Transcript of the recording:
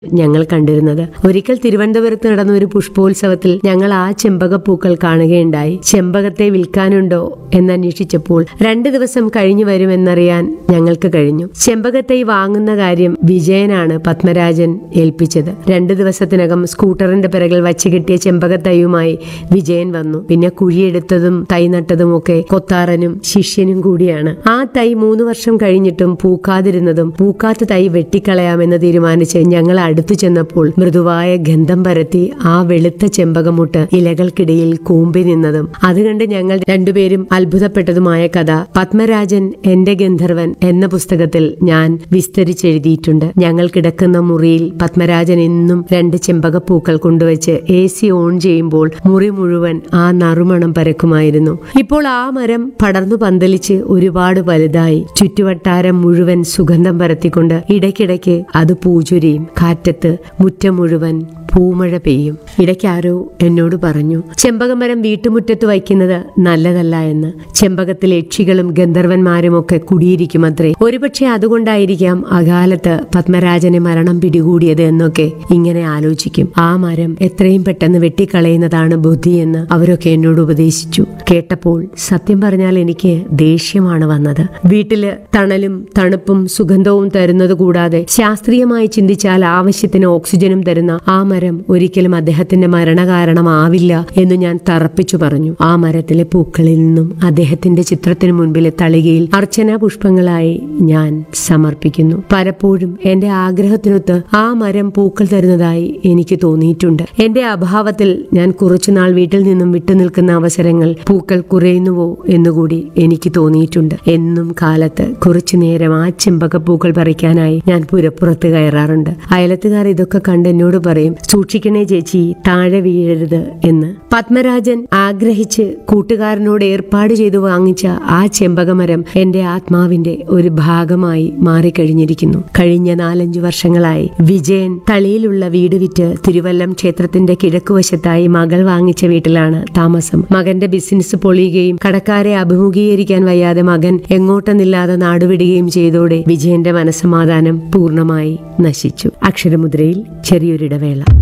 ഞങ്ങൾ കണ്ടിരുന്നത് ഒരിക്കൽ തിരുവനന്തപുരത്ത് നടന്ന ഒരു പുഷ്പോത്സവത്തിൽ ഞങ്ങൾ ആ ചെമ്പകപ്പൂക്കൾ കാണുകയുണ്ടായി ചെമ്പകത്തെ വിൽക്കാനുണ്ടോ എന്നന്വേഷിച്ചപ്പോൾ രണ്ടു ദിവസം കഴിഞ്ഞു വരുമെന്നറിയാൻ ഞങ്ങൾക്ക് കഴിഞ്ഞു ചെമ്പകത്തൈ വാങ്ങുന്ന കാര്യം വിജയനാണ് പത്മരാജൻ ഏൽപ്പിച്ചത് രണ്ടു ദിവസത്തിനകം സ്കൂട്ടറിന്റെ പിറകിൽ വച്ചു കിട്ടിയ ചെമ്പകത്തൈയുമായി വിജയൻ വന്നു പിന്നെ കുഴിയെടുത്തതും തൈ നട്ടതുമൊക്കെ കൊത്താറനും ശിഷ്യനും കൂടിയാണ് ആ തൈ മൂന്ന് വർഷം കഴിഞ്ഞിട്ടും പൂക്കാതിരുന്നതും പൂക്കാത്ത തൈ വെട്ടിക്കളയാമെന്ന് തീരുമാനിച്ച് ഞങ്ങൾ അടുത്തു ചെന്നപ്പോൾ മൃദുവായ ഗന്ധം പരത്തി ആ വെളുത്ത ചെമ്പകമുട്ട് ഇലകൾക്കിടയിൽ കൂമ്പി നിന്നതും അത് കണ്ട് ഞങ്ങൾ രണ്ടുപേരും അത്ഭുതപ്പെട്ടതുമായ കഥ പത്മരാജൻ എന്റെ ഗന്ധർവൻ എന്ന പുസ്തകത്തിൽ ഞാൻ വിസ്തരിച്ചെഴുതിയിട്ടുണ്ട് ഞങ്ങൾ കിടക്കുന്ന മുറിയിൽ പത്മരാജൻ എന്നും രണ്ട് ചെമ്പകപ്പൂക്കൾ കൊണ്ടുവച്ച് എ സി ഓൺ ചെയ്യുമ്പോൾ മുറി മുഴുവൻ ആ നറുമണം പരക്കുമായിരുന്നു ഇപ്പോൾ ആ മരം പടർന്നു പന്തലിച്ച് ഒരുപാട് വലുതായി ചുറ്റുവട്ടാരം മുഴുവൻ സുഗന്ധം പരത്തിക്കൊണ്ട് ഇടയ്ക്കിടയ്ക്ക് അത് പൂചുരിയും കാറ്റത്ത് മുറ്റം മുഴുവൻ പൂമഴ പെയ്യും ഇടയ്ക്ക് ആരോ എന്നോട് പറഞ്ഞു ചെമ്പകമരം വീട്ടുമുറ്റത്ത് വയ്ക്കുന്നത് നല്ലതല്ല എന്ന് ചെമ്പകത്തിൽ യക്ഷികളും ഗന്ധർവന്മാരും ഒക്കെ കുടിയിരിക്കുമത്രേ ഒരുപക്ഷെ അതുകൊണ്ടായിരിക്കാം അകാലത്ത് പത്മരാജനെ മരണം പിടികൂടിയത് എന്നൊക്കെ ഇങ്ങനെ ആലോചിക്കും ആ മരം എത്രയും പെട്ടെന്ന് വെട്ടിക്കളയുന്നതാണ് ബുദ്ധിയെന്ന് അവരൊക്കെ എന്നോട് ഉപദേശിച്ചു കേട്ടപ്പോൾ സത്യം പറഞ്ഞാൽ എനിക്ക് ദേഷ്യമാണ് വന്നത് വീട്ടില് തണലും തണുപ്പും സുഗന്ധവും തരുന്നത് കൂടാതെ ശാസ്ത്രീയമായി ചിന്തിച്ചാൽ ആവശ്യത്തിന് ഓക്സിജനും തരുന്ന ആ മരം ഒരിക്കലും അദ്ദേഹത്തിന്റെ മരണകാരണമാവില്ല എന്ന് ഞാൻ തറപ്പിച്ചു പറഞ്ഞു ആ മരത്തിലെ പൂക്കളിൽ നിന്നും അദ്ദേഹത്തിന്റെ ചിത്രത്തിന് മുൻപിലെ തളികയിൽ അർച്ചനാ പുഷ്പങ്ങളായി ഞാൻ സമർപ്പിക്കുന്നു പലപ്പോഴും എന്റെ ആഗ്രഹത്തിനൊത്ത് ആ മരം പൂക്കൾ തരുന്നതായി എനിക്ക് തോന്നിയിട്ടുണ്ട് എന്റെ അഭാവത്തിൽ ഞാൻ കുറച്ചുനാൾ വീട്ടിൽ നിന്നും വിട്ടുനിൽക്കുന്ന അവസരങ്ങൾ പൂക്കൾ കുറയുന്നുവോ എന്നുകൂടി എനിക്ക് തോന്നിയിട്ടുണ്ട് എന്നും കാലത്ത് കുറച്ചു നേരം ആ ചെമ്പകപ്പൂക്കൾ പറിക്കാനായി ഞാൻ പുരപ്പുറത്ത് കയറാറുണ്ട് അയലത്തുകാർ ഇതൊക്കെ കണ്ട് എന്നോട് പറയും സൂക്ഷിക്കണേ ചേച്ചി താഴെ വീഴരുത് എന്ന് പത്മരാജൻ ആഗ്രഹിച്ച് കൂട്ടുകാരനോട് ഏർപ്പാട് ചെയ്തു വാങ്ങിച്ച ആ ചെമ്പകമരം എന്റെ ആത്മാവിന്റെ ഒരു ഭാഗമായി മാറിക്കഴിഞ്ഞിരിക്കുന്നു കഴിഞ്ഞ നാലഞ്ചു വർഷങ്ങളായി വിജയൻ തളിയിലുള്ള വീട് വിറ്റ് തിരുവല്ലം ക്ഷേത്രത്തിന്റെ കിഴക്കുവശത്തായി മകൾ വാങ്ങിച്ച വീട്ടിലാണ് താമസം മകന്റെ ബിസിനസ് പൊളിയുകയും കടക്കാരെ അഭിമുഖീകരിക്കാൻ വയ്യാതെ മകൻ എങ്ങോട്ടെന്നില്ലാതെ നാടുവിടുകയും ചെയ്തോടെ വിജയന്റെ മനസ്സമാധാനം പൂർണ്ണമായി നശിച്ചു അക്ഷരമുദ്രയിൽ ചെറിയൊരിടവേള